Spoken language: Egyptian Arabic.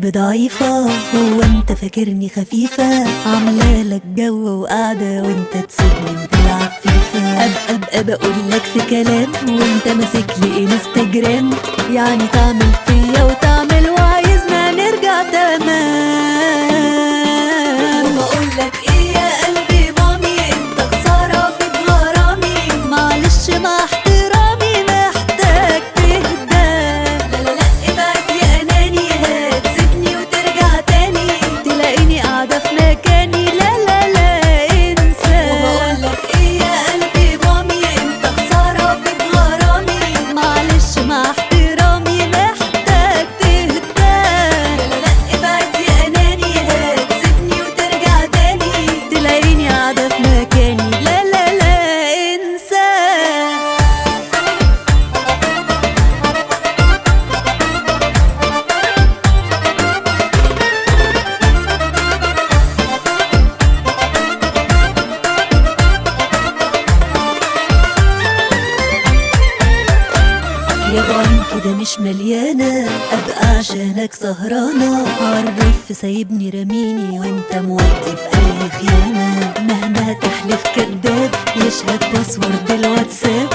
قلب ضعيفة هو انت فاكرني خفيفة عاملة لك جو وقاعدة وانت تسيبني وتلعب فيفا ابقى ابقى بقول لك في كلام وانت ماسك لي انستجرام يعني تعمل فيا وتعمل وعايزنا نرجع تمام بقول لك ايه يا قلبي مامي انت خسارة في غرامي معلش مع احترامي محتاج تهدى لا لا لا ابعد يا اناني هتسيبني وترجع تاني تلاقيني قاعدة في مكاني لا لا لا انسى وبقول لك ايه يا قلبي مامي انت خسارة في غرامي معلش مع احترامي محتاج تهدى لا لا لا ابعد يا اناني هتسيبني وترجع تاني تلاقيني قاعدة في مكاني لا لا لا انسى يا بعين كده مش مليانة أبقى عشانك سهرانة عرف سايبني رميني وانت مودي في أي خيانة مهما تحلف كداب يشهد باسورد الواتساب